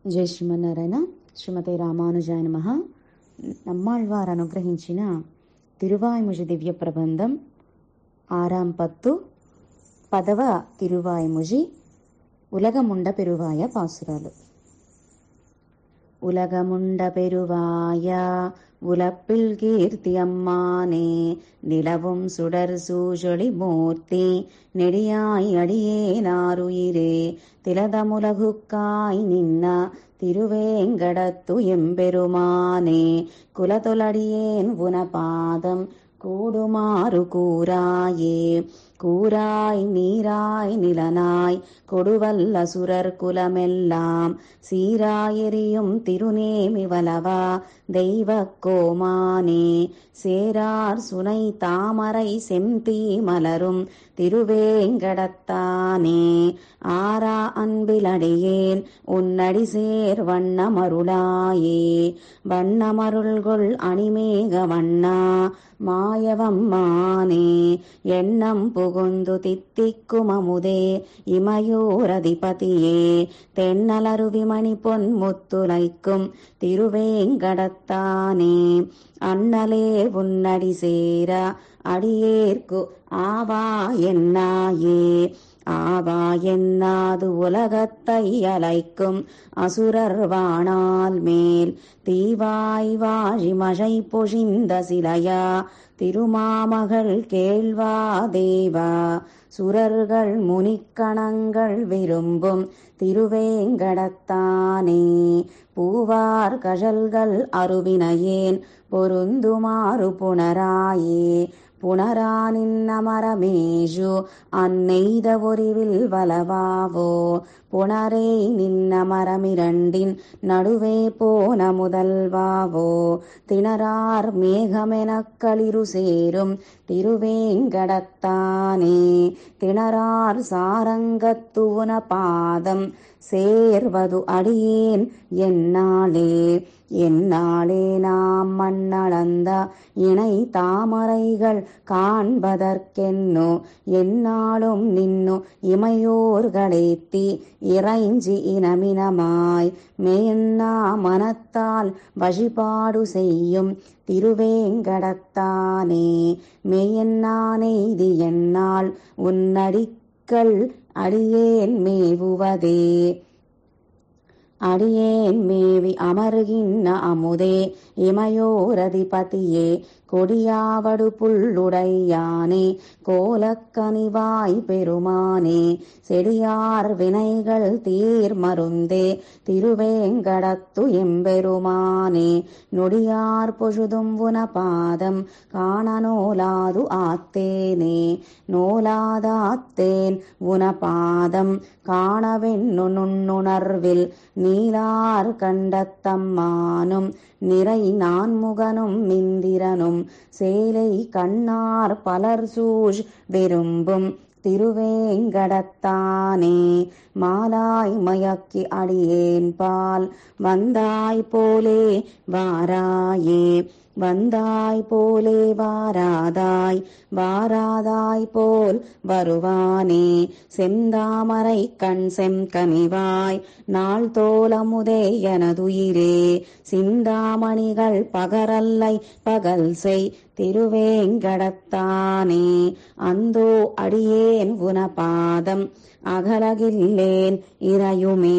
జై శ్రీమన్నారాయణ శ్రీమతి రామానుజాయ నమ நம்மாழ்வார் అనుగ్రహించిన తిరువాய்ముజి దివ్య ప్రబంధం ఆరాం పత్తు పదవ తిరువాய்ముజి ఉలగముండ పెరువాయ పాసురాలు உலகமுண்ட பெருவாய உலப்பில் கீர்த்தி அம்மானே நிலவும் சுடர் சூழொளி மூர்த்தி நெடியாய் அடியேனாருயிரே திலதமுலகுக்காய் நின்ன திருவேங்கடத்து எம்பெருமானே குலதொலடியேன் உனபாதம் கூடுமாறு கூறாயே கூராய் நீராய் நிலனாய் கொடுவல்ல சுரர் குலமெல்லாம் சீராயெறியும் திருநேமி வலவா தெய்வ கோமானே சேரார் சுனை தாமரை செம்பி மலரும் திருவேங்கடத்தானே ஆரா அன்பிலடியேன் உன்னடி சேர் வண்ணமருளாயே வண்ணமருள்கொள் அணிமேக வண்ணா மாயவம்மானே எண்ணம் புகுந்து தித்திக்குமமுதே இமயோரதிபதியே தென்னலருவிமணி பொன் முத்துலைக்கும் திருவேங்கடத்தானே அண்ணலே உன்னடி சேர அடியேற்கு ஆவா என்னாயே ஆவா என்னாது உலகத்தை அலைக்கும் அசுரர் வாணால் மேல் தீவாய் வாழி மழை பொழிந்த சிலையா திருமாமகள் கேள்வா தேவா சுரர்கள் முனிக்கணங்கள் விரும்பும் திருவேங்கடத்தானே பூவார் கழல்கள் அருவினையேன் பொருந்துமாறு புனராயே புனரானின்னமரமேஷு அந்நெய்த ஒரிவில் வலவாவோ புனரே நின்னமரமிரண்டின் நடுவே போன முதல்வாவோ திணறார் மேகமெனக் களிரு சேரும் திருவேங்கடத்தானே திணறார் சாரங்கத்துவன பாதம் சேர்வது அடியேன் என்னாலே என்னாலே நாம் மண்ணளந்த இணை தாமரைகள் காண்பதற்கென்னோ என்னாலும் நின்னு இமையோர்களேத்தி இறைஞ்சி இனமினமாய் மேன்னா மனத்தால் வழிபாடு செய்யும் திருவேங்கடத்தானே மெய்யன்னா நெய்தி என்னால் உன்னடிக்கள் அடியேன் மேவுவதே அடியேன் மேவி அமருகின்ற அமுதே இமயோரதிபதியே கொடியாவடு புள்ளுடையானே கோலக்கனிவாய் பெருமானே செடியார் வினைகள் தீர் மருந்தே திருவேங்கடத்து எம்பெருமானே நொடியார் பொழுதும் உன பாதம் காண நோலாது ஆத்தேனே நோலாதாத்தேன் உன பாதம் காணவென்னு நுண்ணுணர்வில் நீலார் கண்டத்தம்மானும் நிறை நான்முகனும் மிந்திரனும் சேலை கண்ணார் பலர் சூழ் விரும்பும் திருவேங்கடத்தானே மாலாய் மயக்கி அடியேன் பால் வந்தாய் போலே வாராயே வந்தாய் போலே வாராதாய் வாராதாய் போல் வருவானே செந்தாமரை கண் செம்கனிவாய் நாள் தோலமுதே எனதுயிரே சிந்தாமணிகள் பகரல்லை பகல் செய் திருவேங்கடத்தானே அந்தோ அடியேன் உனபாதம் அகலகில்லேன் இறையுமே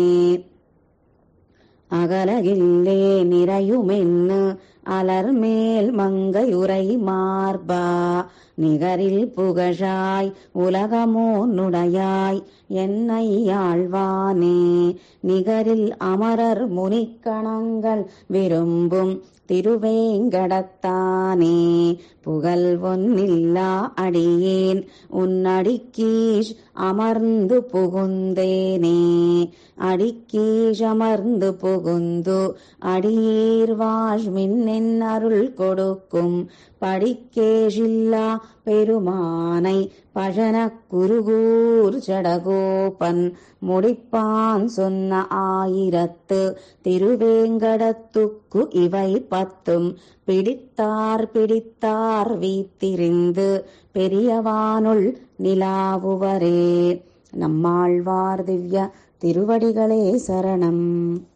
அகலகில்லேன் இறையுமென்னு அலர்மேல் மங்கையுரை மார்பா நிகரில் புகழாய் உலகமோ நுடையாய் என்னை ஆழ்வானே நிகரில் அமரர் முனிக்கணங்கள் விரும்பும் திருவேங்கடத்தானே புகழ் ஒன்னில்லா அடியேன் உன்னடிக்கீஷ் அமர்ந்து புகுந்தேனே அடிக்கீஷ் அமர்ந்து புகுந்து அடியேர் வாஷ்மின் அருள் கொடுக்கும் படிக்கேஷில்லா பெருமானை பழன குருகூர் ஜடகோபன் முடிப்பான் சொன்ன ஆயிரத்து திருவேங்கடத்துக்கு இவை பத்தும் பிடித்தார் பிடித்தார் வீத்திரிந்து பெரியவானுள் நிலாவுவரே நம்மாழ்வார் திவ்ய திருவடிகளே சரணம்